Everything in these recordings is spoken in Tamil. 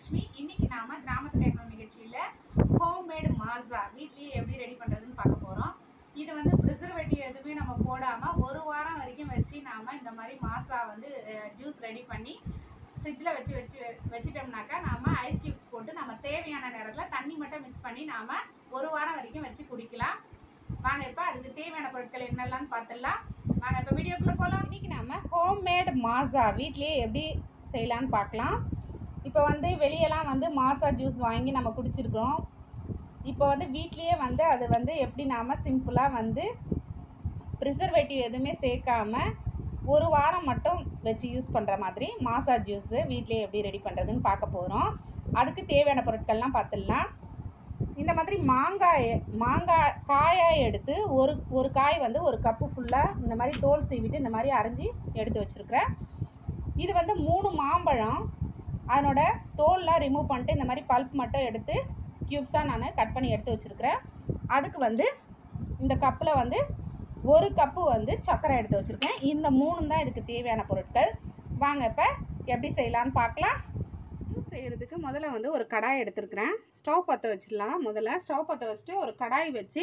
லக்ஷ்மி இன்னைக்கு நாம கிராமத்து கைமணம் நிகழ்ச்சியில ஹோம்மேடு மாசா வீட்லயே எப்படி ரெடி பண்றதுன்னு பார்க்க போறோம் இது வந்து ப்ரிசர்வேட்டிவ் எதுவுமே நம்ம போடாம ஒரு வாரம் வரைக்கும் வச்சு நாம இந்த மாதிரி மாசா வந்து ஜூஸ் ரெடி பண்ணி ஃப்ரிட்ஜில் வச்சு வச்சு வச்சிட்டோம்னாக்கா நாம ஐஸ் கியூப்ஸ் போட்டு நம்ம தேவையான நேரத்தில் தண்ணி மட்டும் மிக்ஸ் பண்ணி நாம ஒரு வாரம் வரைக்கும் வச்சு குடிக்கலாம் வாங்க இப்போ அதுக்கு தேவையான பொருட்கள் என்னெல்லாம் பார்த்துடலாம் வாங்க இப்போ வீடியோக்குள்ள போகலாம் இன்னைக்கு நாம ஹோம்மேட் மாசா வீட்லயே எப்படி செய்யலான்னு பார்க்கலாம் இப்போ வந்து வெளியெல்லாம் வந்து மாசா ஜூஸ் வாங்கி நம்ம குடிச்சிருக்கிறோம் இப்போ வந்து வீட்லேயே வந்து அது வந்து எப்படி நாம் சிம்பிளாக வந்து ப்ரிசர்வேட்டிவ் எதுவுமே சேர்க்காம ஒரு வாரம் மட்டும் வச்சு யூஸ் பண்ணுற மாதிரி மாசா ஜூஸு வீட்லேயே எப்படி ரெடி பண்ணுறதுன்னு பார்க்க போகிறோம் அதுக்கு தேவையான பொருட்கள்லாம் பார்த்துடலாம் இந்த மாதிரி மாங்காய் மாங்காய் காயாக எடுத்து ஒரு ஒரு காய் வந்து ஒரு கப்பு ஃபுல்லாக இந்த மாதிரி தோல் சீவிட்டு இந்த மாதிரி அரைஞ்சி எடுத்து வச்சுருக்கிறேன் இது வந்து மூணு மாம்பழம் அதனோட தோல்லாம் ரிமூவ் பண்ணிட்டு இந்த மாதிரி பல்ப் மட்டும் எடுத்து க்யூப்ஸாக நான் கட் பண்ணி எடுத்து வச்சுருக்கிறேன் அதுக்கு வந்து இந்த கப்பில் வந்து ஒரு கப்பு வந்து சர்க்கரை எடுத்து வச்சுருக்கேன் இந்த மூணு தான் இதுக்கு தேவையான பொருட்கள் வாங்க இப்போ எப்படி செய்யலான்னு பார்க்கலாம் ஜூஸ் செய்கிறதுக்கு முதல்ல வந்து ஒரு கடாய் எடுத்துருக்கிறேன் ஸ்டவ் பற்ற வச்சிடலாம் முதல்ல ஸ்டவ் பற்ற வச்சுட்டு ஒரு கடாய் வச்சு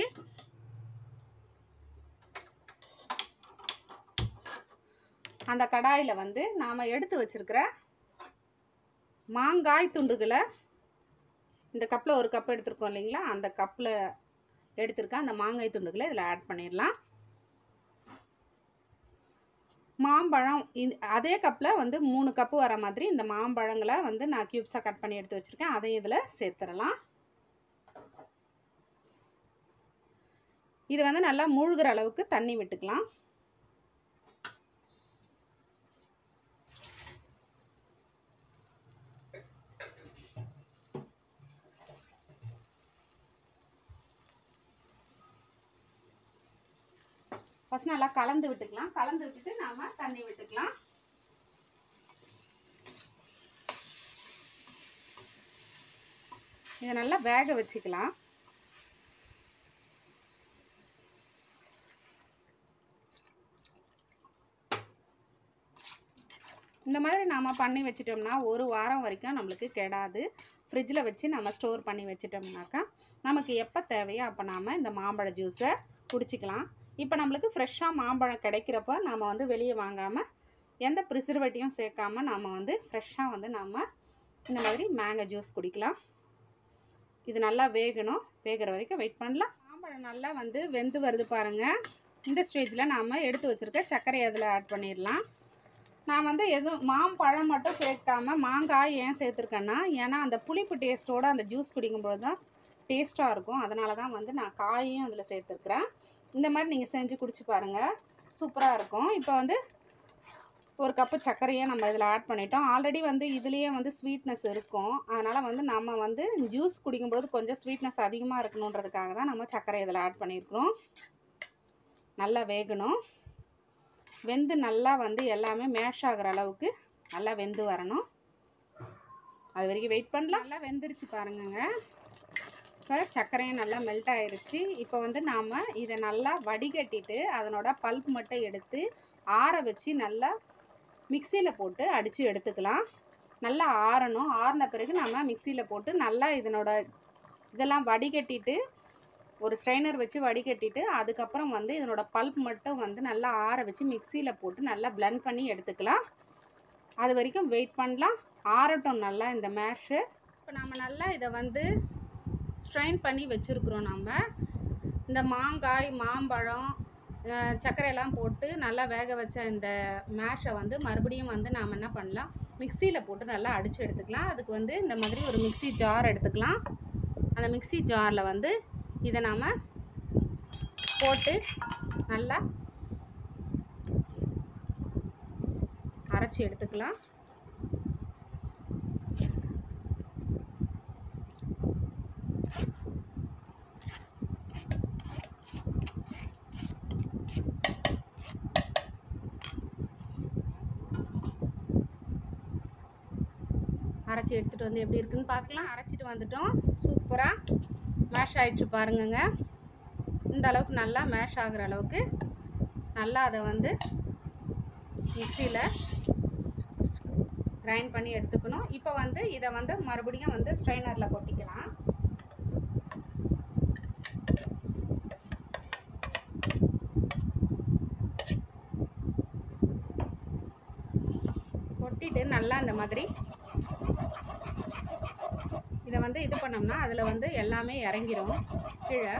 அந்த கடாயில் வந்து நாம் எடுத்து வச்சிருக்கிற மாங்காய் துண்டுகளை இந்த கப்பில் ஒரு கப் எடுத்துருக்கோம் இல்லைங்களா அந்த கப்பில் எடுத்திருக்கேன் அந்த மாங்காய் துண்டுகளை இதில் ஆட் பண்ணிடலாம் மாம்பழம் இந்த அதே கப்பில் வந்து மூணு கப்பு வர மாதிரி இந்த மாம்பழங்களை வந்து நான் க்யூப்ஸாக கட் பண்ணி எடுத்து வச்சுருக்கேன் அதையும் இதில் சேர்த்துடலாம் இது வந்து நல்லா மூழ்கிற அளவுக்கு தண்ணி விட்டுக்கலாம் ஃபஸ்ட் நல்லா கலந்து விட்டுக்கலாம் கலந்து விட்டுட்டு நாம தண்ணி விட்டுக்கலாம் இதை நல்லா வேக வச்சுக்கலாம் இந்த மாதிரி நாம் பண்ணி வச்சிட்டோம்னா ஒரு வாரம் வரைக்கும் நம்மளுக்கு கெடாது ஃப்ரிட்ஜில் வச்சு நம்ம ஸ்டோர் பண்ணி வச்சிட்டோம்னாக்கா நமக்கு எப்போ தேவையோ அப்போ நாம் இந்த மாம்பழ ஜூஸை குடிச்சிக்கலாம் இப்போ நம்மளுக்கு ஃப்ரெஷ்ஷாக மாம்பழம் கிடைக்கிறப்ப நாம் வந்து வெளியே வாங்காமல் எந்த ப்ரிசர்வேட்டிவும் சேர்க்காம நாம் வந்து ஃப்ரெஷ்ஷாக வந்து நாம் இந்த மாதிரி மேங்கோ ஜூஸ் குடிக்கலாம் இது நல்லா வேகணும் வேகிற வரைக்கும் வெயிட் பண்ணலாம் மாம்பழம் நல்லா வந்து வெந்து வருது பாருங்கள் இந்த ஸ்டேஜில் நாம் எடுத்து வச்சுருக்க சர்க்கரையை அதில் ஆட் பண்ணிடலாம் நான் வந்து எதுவும் மாம்பழம் மட்டும் சேர்க்காம மாங்காய் ஏன் சேர்த்துருக்கேன்னா ஏன்னா அந்த புளிப்பு டேஸ்ட்டோட அந்த ஜூஸ் குடிக்கும்போது தான் டேஸ்ட்டாக இருக்கும் அதனால தான் வந்து நான் காயையும் அதில் சேர்த்துருக்குறேன் இந்த மாதிரி நீங்கள் செஞ்சு குடிச்சு பாருங்கள் சூப்பராக இருக்கும் இப்போ வந்து ஒரு கப்பு சர்க்கரையை நம்ம இதில் ஆட் பண்ணிட்டோம் ஆல்ரெடி வந்து இதுலேயே வந்து ஸ்வீட்னஸ் இருக்கும் அதனால் வந்து நம்ம வந்து ஜூஸ் குடிக்கும்போது கொஞ்சம் ஸ்வீட்னஸ் அதிகமாக இருக்கணுன்றதுக்காக தான் நம்ம சர்க்கரை இதில் ஆட் பண்ணியிருக்கிறோம் நல்லா வேகணும் வெந்து நல்லா வந்து எல்லாமே மேஷ் ஆகிற அளவுக்கு நல்லா வெந்து வரணும் அது வரைக்கும் வெயிட் பண்ணலாம் நல்லா வெந்துருச்சு பாருங்கங்க இப்போ சர்க்கரையும் நல்லா மெல்ட் ஆயிருச்சு இப்போ வந்து நாம் இதை நல்லா வடிகட்டிட்டு அதனோட பல்ப் மட்டும் எடுத்து ஆற வச்சு நல்லா மிக்சியில் போட்டு அடித்து எடுத்துக்கலாம் நல்லா ஆறணும் ஆறின பிறகு நம்ம மிக்சியில் போட்டு நல்லா இதனோட இதெல்லாம் வடிகட்டிட்டு ஒரு ஸ்ட்ரைனர் வச்சு வடிகட்டிட்டு அதுக்கப்புறம் வந்து இதனோட பல்ப் மட்டும் வந்து நல்லா ஆற வச்சு மிக்சியில் போட்டு நல்லா பிளெண்ட் பண்ணி எடுத்துக்கலாம் அது வரைக்கும் வெயிட் பண்ணலாம் ஆறட்டும் நல்லா இந்த மேஷு இப்போ நம்ம நல்லா இதை வந்து ஸ்ட்ரைன் பண்ணி வச்சுருக்குறோம் நம்ம இந்த மாங்காய் மாம்பழம் அஹ், சர்க்கரையெல்லாம் போட்டு நல்லா வேக வச்ச இந்த மேஷை வந்து மறுபடியும் வந்து நாம் என்ன பண்ணலாம் மிக்சியில் போட்டு நல்லா அடித்து எடுத்துக்கலாம் அதுக்கு வந்து இந்த மாதிரி ஒரு மிக்ஸி ஜார் எடுத்துக்கலாம் அந்த மிக்ஸி ஜாரில் வந்து இதை நாம் போட்டு நல்லா அரைச்சி எடுத்துக்கலாம் அரைச்சி எடுத்துகிட்டு வந்து எப்படி இருக்குன்னு பார்க்கலாம் அரைச்சிட்டு வந்துட்டோம் சூப்பராக மேஷ் ஆயிடுச்சு பாருங்கங்க இந்த அளவுக்கு நல்லா மேஷ் ஆகுற அளவுக்கு நல்லா அதை வந்து மிக்சியில் கிரைண்ட் பண்ணி எடுத்துக்கணும் இப்போ வந்து இதை வந்து மறுபடியும் வந்து ஸ்ட்ரைனரில் கொட்டிக்கலாம் கொட்டிட்டு நல்லா இந்த மாதிரி இதை வந்து இது பண்ணோம்னா அதில் வந்து எல்லாமே இறங்கிடும் கீழே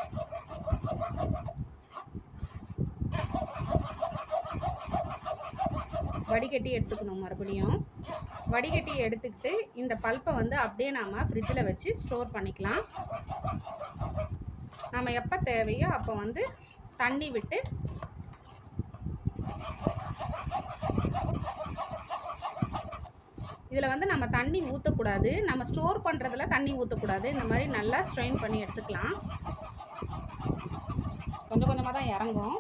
வடிகட்டி எடுத்துக்கணும் மறுபடியும் வடிகட்டி எடுத்துக்கிட்டு இந்த பல்ப்பை வந்து அப்படியே நாம் ஃப்ரிட்ஜில் வச்சு ஸ்டோர் பண்ணிக்கலாம் நம்ம எப்போ தேவையோ அப்போ வந்து தண்ணி விட்டு இதில் வந்து நம்ம தண்ணி ஊற்றக்கூடாது நம்ம ஸ்டோர் பண்ணுறதுல தண்ணி ஊற்றக்கூடாது இந்த மாதிரி நல்லா ஸ்ட்ரெயின் பண்ணி எடுத்துக்கலாம் கொஞ்சம் கொஞ்சமாக தான் இறங்கும்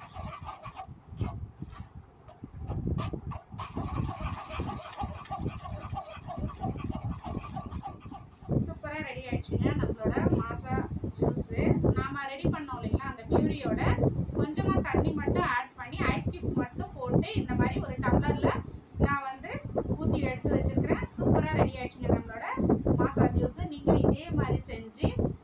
சூப்பராக ரெடி ஆயிடுச்சுங்க நம்மளோட மாசா ஜூஸு நாம் ரெடி பண்ணோம் இல்லைங்களா அந்த பியூரியோட கொஞ்சமாக தண்ணி மட்டும் ஆட் பண்ணி ஐஸ் கியூப்ஸ் மட்டும் போட்டு இந்த மாதிரி ஒரு டம்ளரில் நான் வந்து ஊற்றி எடுத்து வச்சிருக்கிறேன் சூப்பராக ரெடி ஆயிடுச்சுங்க நம்மளோட மாசா ஜூஸு நீங்களும் இதே மாதிரி செஞ்சு